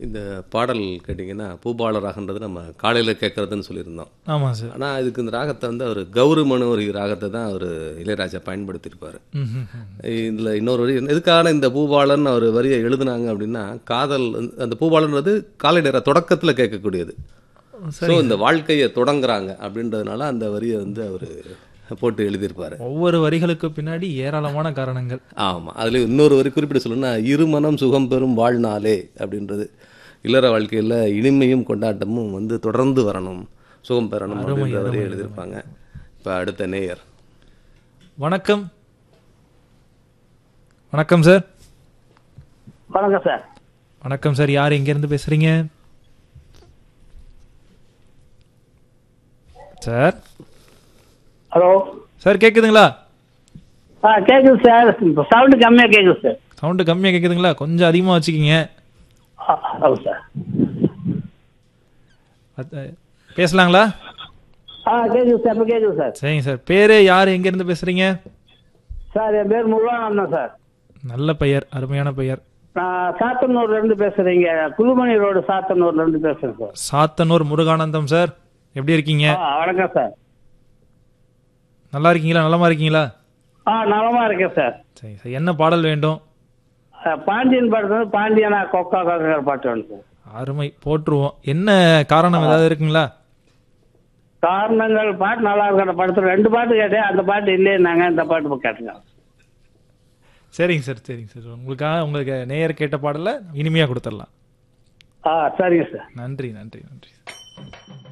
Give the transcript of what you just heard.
இந்த பாடல் கேட்டிங்கன்னா பூபால ராகன்றது நம்ம காலையில் கேட்குறதுன்னு சொல்லியிருந்தோம் ஆமாம் சார் ஆனால் இதுக்கு இந்த ராகத்தை வந்து அவர் கௌரமனு ஒரு ராகத்தை தான் அவர் இளையராஜா பயன்படுத்தியிருப்பார் ம் ம், ம். இதில் இன்னொரு வரி எதுக்கான இந்த பூபாலன் அவர் வரியை எழுதுனாங்க அப்படின்னா காதல் வந்து- அந்த பூபாலன்றது காலை நேர தொடக்கத்தில் கேட்கக்கூடியது ஸோ இந்த வாழ்க்கையை தொடங்குறாங்க அப்படின்றதுனால அந்த வரியை வந்து அவர் போட்டு எழுதியிருப்பார் ஒவ்வொரு வரிகளுக்கு பின்னாடி ஏராளமான காரணங்கள் ஆமாம் அதில் இன்னொரு வரி குறிப்பிட்டு சொல்லணும்னா இருமனம் சுகம் பெறும் வாழ்நாளே அப்படின்றது இல்லற வாழ்க்கையில் இனிமையும் கொண்டாட்டமும் வந்து தொடர்ந்து வரணும் சுகம் பெறணும் அப்படின்ற வரி எழுதியிருப்பாங்க இப்போ அடுத்த நேயர் வணக்கம் வணக்கம் சார் வணக்கம் சார் வணக்கம் சார் யார் எங்கேருந்து பேசுகிறீங்க சார் ஹலோ சார் கேட்குதுங்களா ஆ கேட்குது சார் இப்போ சவுண்டு கம்மியாக கேட்குது சார் சவுண்டு கம்மியாக கேட்குதுங்களா கொஞ்சம் அதிகமாக வச்சுக்கிங்க ஆ, ஹலோ சார் அத்த- பேசலாங்களா ஆ கேட்குது சார் இப்போ கேட்குது சார் சரிங்க சார் பேர் யார் எங்கேருந்து பேசுகிறீங்க சார் என் பேர் முருகானந்தம் சார் நல்ல பெயர் அருமையான பெயர் நான் சாத்தனூர்லேருந்து பேசுகிறீங்க குழுமணி ரோடு சாத்தனூர்லேருந்து பேசுகிறேன் சார் சாத்தனூர் முருகானந்தம் சார் எப்படி இருக்கீங்க ஆ வணக்கம் சார் நல்லா இருக்கீங்களா நலமா இருக்கீங்களா ஆ நலமாக இருக்கேன் சார் சரி சார் என்ன பாடல் வேண்டும் ஆ, பாண்டியன் படத்துல பாண்டியனா கொக்கா கொக்கா பாட்டு வேணும் சார் அருமை போட்டுருவோம் என்ன காரணம் ஏதாவது இருக்குங்களா காரணங்கள் பாட்டு நல்லா இருக்கிற படத்தில் ரெண்டு பாட்டு கேட்டேன் அந்த பாட்டு இல்லைன்னாங்க இந்த பாட்டு இப்போ கேட்டுங்க சரிங்க சார் சரிங்க சார் உங்களுக்காக உங்களுக்கு நேயர் கேட்ட பாடலை இனிமையாக கொடுத்துடலாம் ஆ சரிங்க சார் நன்றி நன்றி நன்றி